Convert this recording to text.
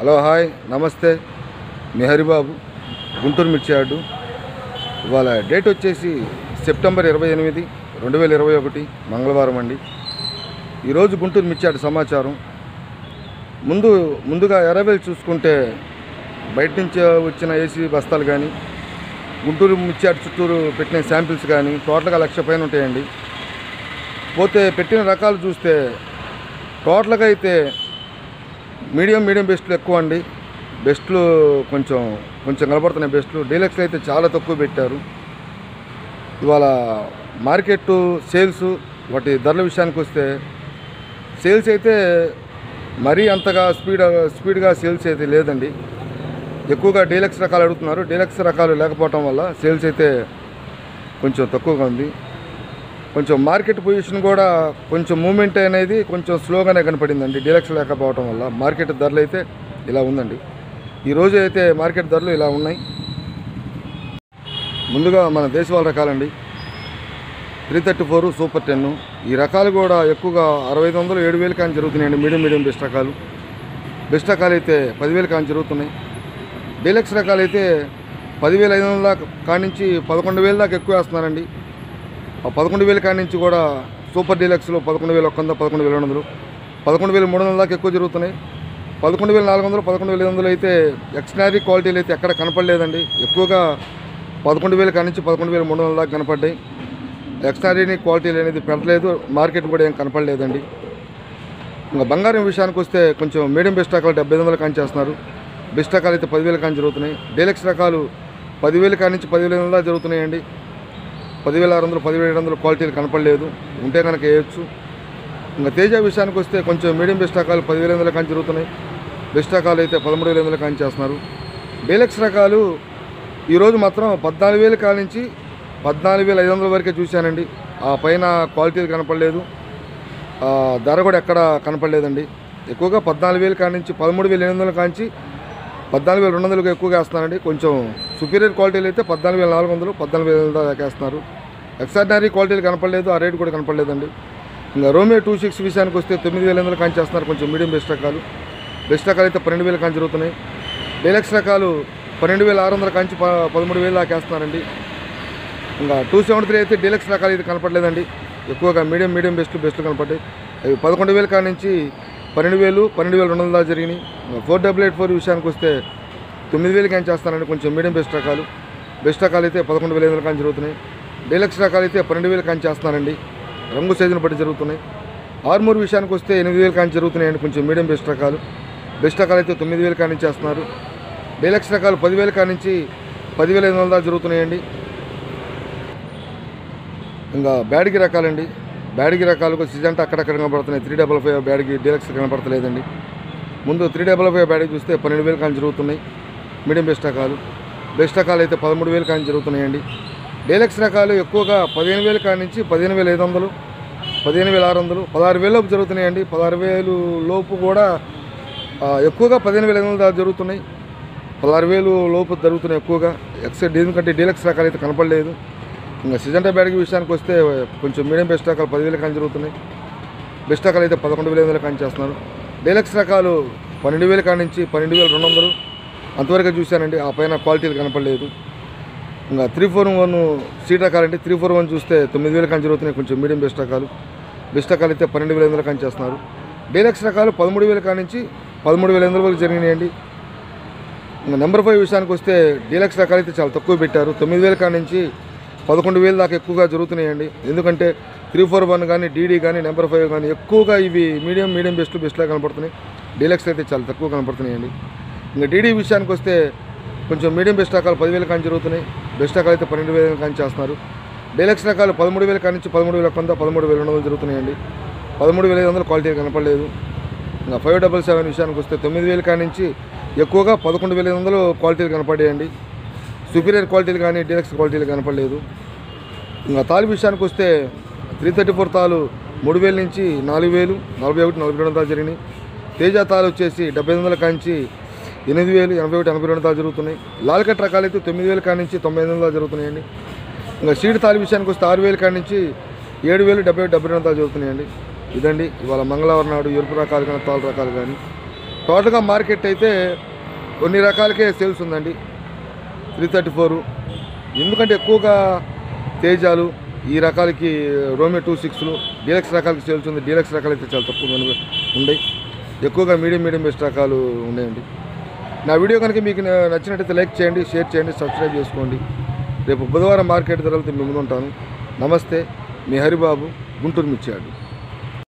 hello hi నమస్తే మీ హరిబాబు గుంటూరు మిర్చి yard ఇవాళ డేట్ వచ్చేసి సెప్టెంబర్ ఇరవై ఎనిమిది రెండు వేల ఇరవై ఒకటి మంగళవారం అండి ఈరోజు గుంటూరు మిర్చి యార్డు సమాచారం ముందు ముందుగా ఎర్రవేలు చూసుకుంటే బయట నుంచి వచ్చిన ఏసీ బస్తాలు కానీ గుంటూరు మిర్చి యార్డు చుట్టూరు పెట్టిన శాంపిల్స్ కానీ టోటల్గా లక్ష పైన ఉంటాయండి పోతే పెట్టిన రకాలు చూస్తే టోటల్గా అయితే మీడియం మీడియం బెస్ట్లు ఎక్కువ అండి బెస్ట్లు కొంచెం కొంచెం కనబడుతున్నాయి బెస్ట్లు డీలక్స్లు అయితే చాలా తక్కువ పెట్టారు ఇవాళ మార్కెట్ సేల్స్ వాటి ధరల విషయానికి వస్తే సేల్స్ అయితే మరీ అంతగా స్పీడ్ స్పీడ్గా సేల్స్ అయితే లేదండి ఎక్కువగా డీలక్స్ రకాలు అడుగుతున్నారు డీలక్స్ రకాలు లేకపోవటం వల్ల సేల్స్ అయితే కొంచెం తక్కువగా ఉంది కొంచెం మార్కెట్ పొజిషన్ కూడా కొంచెం మూమెంట్ అనేది కొంచెం స్లోగానే కనపడిందండి డీలక్స్ లేకపోవటం వల్ల మార్కెట్ ధరలు అయితే ఇలా ఉందండి ఈ రోజు అయితే మార్కెట్ ధరలు ఇలా ఉన్నాయి ముందుగా మన దేశవాళ రకాలండి three thirty four super ten ఈ రకాలు కూడా ఎక్కువగా అరవై ఐదు వందలు ఏడు వేలు కానీ జరుగుతున్నాయండి మీడియం మీడియం బెస్ట్ రకాలు బెస్ట్ రకాలు అయితే పదివేలు కానీ జరుగుతున్నాయి డీలక్స్ రకాలు అయితే పదివేల ఐదు వందల దాకా కాడి నుంచి పదకొండు వేల దాకా ఎక్కువ వేస్తున్నారండి ఆ పదకొండు వేల కాడి నుంచి కూడా సూపర్ డీలక్స్లో పదకొండు వేల ఒక్క వంద పదకొండు వేల రెండు వందలు పదకొండు వేల మూడు వందల దాకా ఎక్కువ జరుగుతున్నాయి పదకొండు వేల నాలుగు వందలు పదకొండు వేల ఐదు వందలు అయితే ఎక్స్ట్రానరీ క్వాలిటీలు అయితే ఎక్కడ కనపడలేదండి ఎక్కువగా పదకొండు వేల కాడి నుంచి పదకొండు వేల మూడు వందల దాకా కనపడ్డాయి ఎక్స్ట్రానరీ క్వాలిటీలు అనేది పెట్టలేదు మార్కెట్ కూడా ఏం కనపడలేదండి ఇంకా బంగారం విషయానికి వస్తే కొంచెం మీడియం బెస్ట్ రకాలు డెబ్బై ఐదు వందల కాని చేస్తున్నారు బెస్ట్ రకాలు అయితే పదివేల కాని జరుగుతున్నాయి డీలక్స్ రకాలు పదివేల కాడి నుంచి పదివేల ఐదు వందల జరుగుతున్నాయండి పదివేల ఆరు వందలు పదివేల ఏడు వందలు క్వాలిటీలు కనపడలేదు ఉంటే కనుక వేయచ్చు ఇంకా తేజ విషయానికి వస్తే కొంచెం మీడియం బెస్ట్ రకాలు పదివేల వందల కాని జరుగుతున్నాయి బెస్ట్ రకాలు అయితే పదమూడు వేల వందల కాని చేస్తున్నారు డీలక్స్ రకాలు ఈరోజు మాత్రం పద్నాలుగు వేల కాల నుంచి పద్నాలుగు వేల ఐదు వందల వరకే చూశానండి ఆ పైన క్వాలిటీలు కనపడలేదు ఆ, ధర కూడా ఎక్కడ కనపడలేదండి ఎక్కువగా పద్నాలుగు వేల కాడి నుంచి పదమూడు వేల ఎనిమిది వందల కాంచి పద్నాలుగు వేల రెండు వందలకు ఎక్కువగా వేస్తున్నారండి కొంచెం సుపీరియర్ క్వాలిటీలు అయితే పద్నాలుగు వేల నాలుగు వందలు పద్నాలుగు వేల దాకా వేస్తున్నారు ఎక్స్ట్రాడినరీ క్వాలిటీలు కనపడలేదు ఆ రేట్ కూడా కనపడలేదండి ఇంకా రోమియో టూ సిక్స్ విషయానికి వస్తే తొమ్మిది వేల ఎనిమిది కాంచి చేస్తున్నారు కొంచెం మీడియం బెస్ట్ రకాలు బెస్ట్ రకాలు అయితే పన్నెండు వేల కాంచి జరుగుతున్నాయి డీలక్స్ రకాలు పన్నెండు వేల ఆరు వందల కాంచి ప- పదమూడు వేలు దాకా వేస్తున్నారండి ఇంకా టూ సెవెంటీ త్రీ అయితే డీలక్స్ రకాలు అయితే కనపడలేదండి ఎక్కువగా మీడియం మీడియం బెస్ట్ బెస్ట్ కనపడ్డాయి అవి పదకొండు వేల కాడ నుంచి పన్నెండు వేలు పన్నెండు వేల రెండు వందల దాకా జరిగినాయి ఫోర్ డబుల్ ఎయిట్ ఫోర్ విషయానికి వస్తే తొమ్మిది వేలు కానీ చేస్తానండి కొంచెం మీడియం బెస్ట్ రకాలు బెస్ట్ రకాలు అయితే పదకొండు వేల ఐదు వందల కానీ జరుగుతున్నాయి డీలక్స్ రకాలు అయితే పన్నెండు వేలు కానీ చేస్తున్నారండి రంగు సైజును బట్టి జరుగుతున్నాయి ఆర్మూర్ విషయానికి వస్తే ఎనిమిది వేలు కానీ జరుగుతున్నాయండి కొంచెం మీడియం బెస్ట్ రకాలు బెస్ట్ రకాలు అయితే తొమ్మిది వేలు కానీ చేస్తున్నారు డీలక్స్ రకాలు పదివేల కాడి నుంచి పదివేల ఐదు వందల దాకా జరుగుతున్నాయండి ఇంకా బ్యాడ్కి రకాలండి బ్యాడ్కి రకాలకు సిజంట్ అక్కడక్కడ కనపడుతున్నాయి త్రీ డబల్ ఫైవ్ బ్యాడ్కి డీలక్స్ కనపడతలేదండి ముందు త్రీ డబల్ ఫైవ్ బ్యాడ్కి చూస్తే పన్నెండు వేలు కానీ జరుగుతున్నాయి మీడియం బెస్ట్ రకాలు బెస్ట్ రకాలు అయితే పదమూడు వేలు కానీ జరుగుతున్నాయండి డీలక్స్ రకాలు ఎక్కువగా పదిహేను వేలు కాడి నుంచి పదిహేను వేల ఐదు వందలు పదిహేను వేల ఆరు వందలు పదహారు వేల లోపు జరుగుతున్నాయండి పదహారు వేలు లోపు కూడా ఆ, ఎక్కువగా పదిహేను వేల ఐదు వందలు దాకా జరుగుతున్నాయి పదహారు వేలు లోపు జరుగుతున్నాయి ఎక్కువగా ఎక్స్ ఎందుకంటే డీలక్స్ రకాలు అయితే కనపడలేదు ఇంకా సిజంటా బ్యాడ్కి విషయానికి వస్తే కొంచెం మీడియం బెస్ట్ రకాలు పదివేల కానీ జరుగుతున్నాయి బెస్ట్ రకాలు అయితే పదకొండు వేల ఐదు వందలు కానీ చేస్తున్నారు డీలక్స్ రకాలు పన్నెండు వేల కాడి నుంచి పన్నెండు వేల రెండు వందలు అంతవరకు చూశానండి ఆ పైన క్వాలిటీలు కనపడలేదు ఇంకా త్రీ ఫోర్ వన్ సీట్ రకాలంటే త్రీ ఫోర్ వన్ చూస్తే తొమ్మిది వేల కానీ జరుగుతున్నాయి కొంచెం మీడియం బెస్ట్ రకాలు బెస్ట్ రకాలు అయితే పన్నెండు వేల ఐదు వందలు కానీ చేస్తున్నారు డీలక్స్ రకాలు పదమూడు వేల కాడి నుంచి పదమూడు వేల ఐదు వందల వరకు జరిగినాయండి ఇంకా నెంబర్ ఫైవ్ విషయానికి వస్తే డీలక్స్ రకాలు అయితే చాలా తక్కువ పెట్టారు తొమ్మిది వేల కాడి నుంచి పదకొండు వేలు దాకా ఎక్కువగా జరుగుతున్నాయండి ఎందుకంటే త్రీ ఫోర్ వన్ కానీ డీడీ కానీ నెంబర్ ఫైవ్ కానీ ఎక్కువగా ఇవి మీడియం మీడియం బెస్ట్ బెస్ట్లా కనపడుతున్నాయి డీలక్స్ అయితే చాలా తక్కువ కనపడుతున్నాయండి ఇంకా డీడీ విషయానికి వస్తే కొంచెం మీడియం బెస్ట్ రకాలు పదివేలు కానీ జరుగుతున్నాయి బెస్ట్ రకాలు అయితే పన్నెండు వేలు కానీ చేస్తున్నారు డీలక్స్ రకాలు పదమూడు వేల కాడి నుంచి పదమూడు వేల కొంత పదమూడు వేల రెండు వందలు జరుగుతున్నాయండి పదమూడు వేల ఐదు వందలు క్వాలిటీ కనపడలేదు ఇంకా ఫైవ్ డబల్ సెవెన్ విషయానికి వస్తే తొమ్మిది వేల కాడి నుంచి ఎక్కువగా పదకొండు వేల ఐదు వందలు క్వాలిటీలు కనపడేయండి సుపీరియర్ క్వాలిటీలు కానీ డీలక్స్ క్వాలిటీలు కనపడలేదు ఇంకా తాలు విషయానికి వస్తే త్రీ థర్టీ ఫోర్ తాలు మూడు వేల నుంచి నాలుగు వేలు నలభై ఒకటి నలభై రెండు దాకా జరిగినాయి తేజ తాలు వచ్చేసి డెబ్బై ఐదు వందల కాంచి ఎనిమిది వేలు ఎనభై ఒకటి ఎనభై రెండు దాకా జరుగుతున్నాయి లాల్ కట్ రకాలు అయితే తొమ్మిది వేల కాడి నుంచి తొంభై ఐదు వందల దాకా జరుగుతున్నాయండి ఇంకా సీడ్ తాలి విషయానికి వస్తే ఆరు వేల కాడి నుంచి ఏడు వేలు డెబ్బై ఒకటి డెబ్బై రెండు దాకా జరుగుతున్నాయండి ఇదండి ఇవాళ మంగళవారం నాడు ఎరుపు రకాలు కానీ తాలు రకాలు కానీ టోటల్గా మార్కెట్ అయితే కొన్ని రకాలకే సేల్స్ ఉందండి త్రీ థర్టీ ఫోరు ఎందుకంటే ఎక్కువగా తేజాలు ఈ రకాలకి రోమియో టూ సిక్స్లు డీలక్స్ రకాలకి సేల్స్ ఉంది డీలక్స్ రకాలు అయితే చాలా తక్కువ ఉన్నాయి ఎక్కువగా మీడియం మీడియం బెస్ట్ రకాలు ఉన్నాయండి నా వీడియో కనుక మీకు న- నచ్చినట్టయితే లైక్ చేయండి షేర్ చేయండి సబ్స్క్రైబ్ చేసుకోండి రేపు బుధవారం మార్కెట్ ధరలతో మీ ముందు ఉంటాను నమస్తే మీ హరిబాబు గుంటూరు మిర్చాడు